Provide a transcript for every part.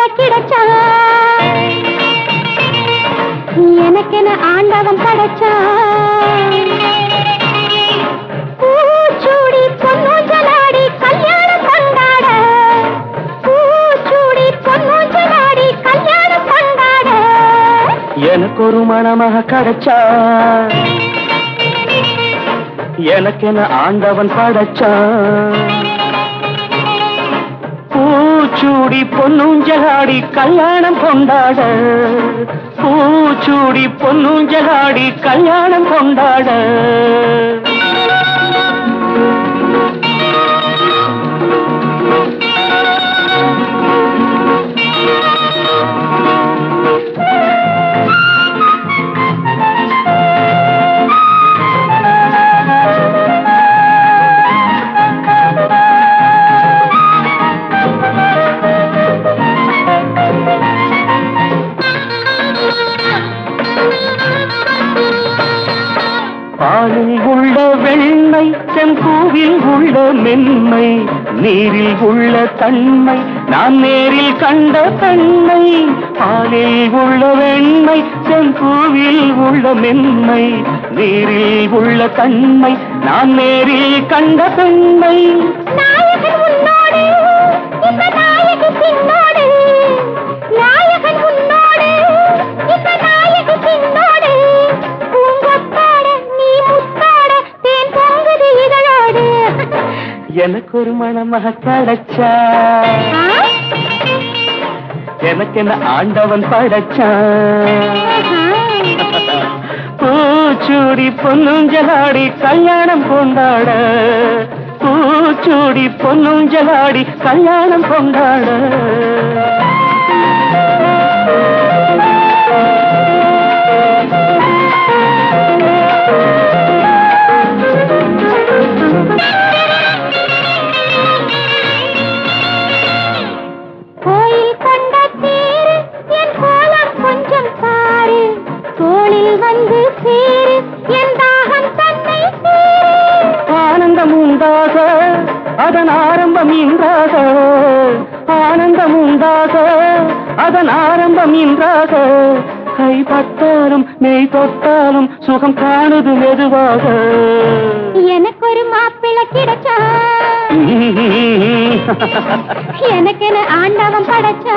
மாப்பிள்ளை கிடைச்சான் எனக்கென ஆண்டவன் படைச்சான் பூச்சூடி பொன்னூஞ்சலாடி கல்யாணம் கொண்டாட பூச்சூடி பொன்னூஞ்சலாடி கல்யாணம் கொண்டாட எனக்கு ஒரு மணமாக கிடைச்சா எனக்கென ஆண்டவன் படைச்சான் பூச்சூடி பொன்னூஞ்சலாடி கல்யாணம் கொண்டாட பூச்சூடி பொன்னூஞ்சலாடி கல்யாணம் கொண்டாட பாலில் உள்ள வெண்மை செம்பூவில் உள்ள மென்மை நீரில் உள்ள தன்மை நான் நேரில் கண்ட தன்மை பாலில் உள்ள வெண்மை செம்பூவில் உள்ள மென்மை நீரில் உள்ள தன்மை நான் நேரில் கண்ட தன்மை நாயகன் உன்னோடு இந்த நாயகி பின்னோடு நாயகன் உன்னோடு இந்த நாயகி பின்னோடு பூங்கொத்தாட நீ முத்தாட தேன் பொங்குது இதழோடு எனக்கு ஒரு மணமாக கிடைச்சா ஆ? எனக்கென ஆண்டவன் படைச்சான் ஆஹா. பூச்சூடி பொன்னுஞ்சலாடி கல்யாணம் கொண்டாட பூச்சூடி பொன்னுஞ்சலாடி கல்யாணம் கொண்டாட கோயில் கொண்ட தேரு என் கோலம் கொஞ்சம் பாரு தோளில் வந்து சேரு என் தாகம் தன்னை சேரு ஆனந்தம் உண்டாக அதன் ஆரம்பம் இன்றாக ஆனந்தம் உண்டாக அதன் ஆரம்பம் இன்றாக கைப்பட்டாலும் நெய் தொட்டாலும் சுகம் காணுது மெதுவாக எனக்கு ஒரு மாப்பிள்ளை கிடைச்சா எனக்கென ஆண்டவன் படைச்சா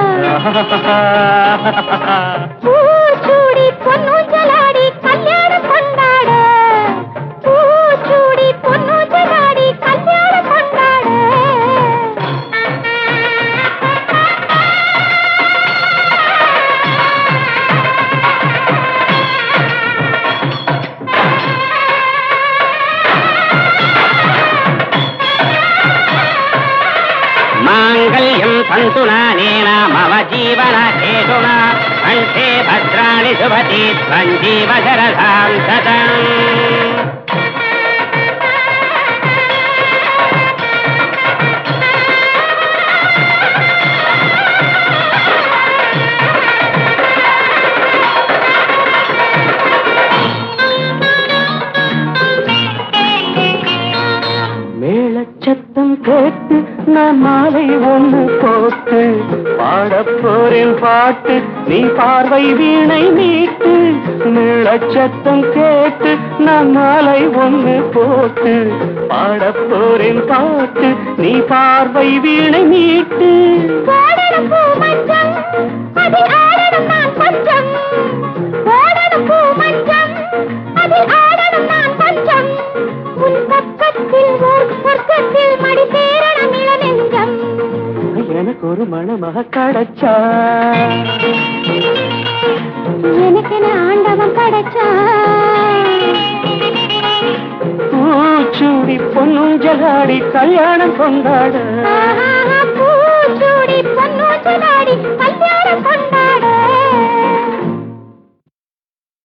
பூச்சூடி பொன்னூஞ்சலாடி கல்யாணம் கொண்டாட பூச்சூடி பொன்னூஞ்சலாடி கல்யாணம் கொண்டாட माङ्गल्यं तन्तुनानेन मम जीवन हेतुना कण्ठे भद्राणि शुभति त्वञ्जीव शरधां शतम् மேளச்சத்தம் கேட்டு நான் மாலை ஒன்று போட்டு பாடப் போறேன் பாட்டு நீ பார்வை வீணை மீட்டு மேளச்சத்தம் கேட்டு நான் மாலை ஒன்று போட்டு பாடப் போறேன் பாட்டு நீ பார்வை வீணை மீட்டு போடணும் பூ மஞ்சம் அதில் ஆடணும் நான் பஞ்சம் போடணும் பூ மஞ்சம் அதில் ஆடணும் நான் பஞ்சம் உன் பக்கத்தில் ஓர் சொர்க்கத்தில் மடி சேரணம் இளநெஞ்சம் எனக்கு ஒரு மணமாக கிடைச்சா எனக்கென ஆண்டவன் படைச்சா பூச்சூடி பொன்னுஞ்சலாடி கல்யாணம் கொண்டாட ஆஹா, பூச்சூடி பொன்னூஞ்சலாடி கல்யாணம் கொண்டாட